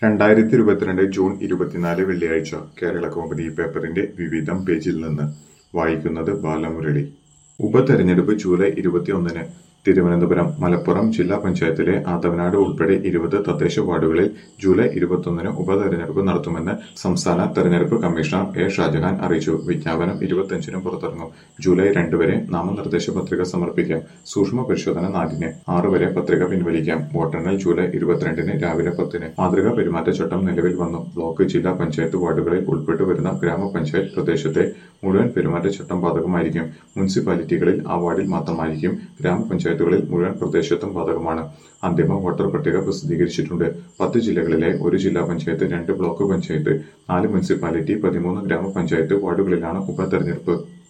രണ്ടായിരത്തി ഇരുപത്തിരണ്ട് ജൂൺ ഇരുപത്തിനാല് വെള്ളിയാഴ്ച കേരള കൗമുദി പേപ്പറിന്റെ വിവിധം പേജിൽ നിന്ന് വായിക്കുന്നത് ബാലമുരളി ഉപതെരഞ്ഞെടുപ്പ് ജൂലൈ ഇരുപത്തിയൊന്നിന് തിരുവനന്തപുരം മലപ്പുറം ജില്ലാ പഞ്ചായത്തിലെ ആദവനാട് ഉൾപ്പെടെ ഇരുപത് തദ്ദേശ വാർഡുകളിൽ ജൂലൈ ഇരുപത്തൊന്നിന് ഉപതെരഞ്ഞെടുപ്പ് നടത്തുമെന്ന് സംസ്ഥാന തെരഞ്ഞെടുപ്പ് കമ്മീഷണർ എ ഷാജഹാൻ അറിയിച്ചു വിജ്ഞാപനം ഇരുപത്തിയഞ്ചിന് പുറത്തിറങ്ങും ജൂലൈ രണ്ട് വരെ നാമനിർദ്ദേശ പത്രിക സമർപ്പിക്കാം സൂക്ഷ്മ പരിശോധന നാലിന് ആറ് വരെ പത്രിക പിൻവലിക്കാം വോട്ടെണ്ണൽ ജൂലൈ ഇരുപത്തിരണ്ടിന് രാവിലെ പത്തിന് മാതൃകാ പെരുമാറ്റച്ചട്ടം നിലവിൽ വന്നു ബ്ലോക്ക് ജില്ലാ പഞ്ചായത്ത് വാർഡുകളിൽ ഉൾപ്പെട്ടു വരുന്ന ഗ്രാമപഞ്ചായത്ത് പ്രദേശത്തെ മുഴുവൻ പെരുമാറ്റച്ചട്ടം ബാധകമായിരിക്കും മുനിസിപ്പാലിറ്റികളിൽ ആ വാർഡിൽ മാത്രമായിരിക്കും ഗ്രാമപഞ്ചായത്തുകളിൽ മുഴുവൻ പ്രദേശത്തും ബാധകമാണ് അന്തിമ വോട്ടർ പട്ടിക പ്രസിദ്ധീകരിച്ചിട്ടുണ്ട് പത്ത് ജില്ലകളിലെ ഒരു ജില്ലാ പഞ്ചായത്ത് രണ്ട് ബ്ലോക്ക് പഞ്ചായത്ത് നാല് മുനിസിപ്പാലിറ്റി പതിമൂന്ന് ഗ്രാമപഞ്ചായത്ത് വാർഡുകളിലാണ് ഉപതെരഞ്ഞെടുപ്പ്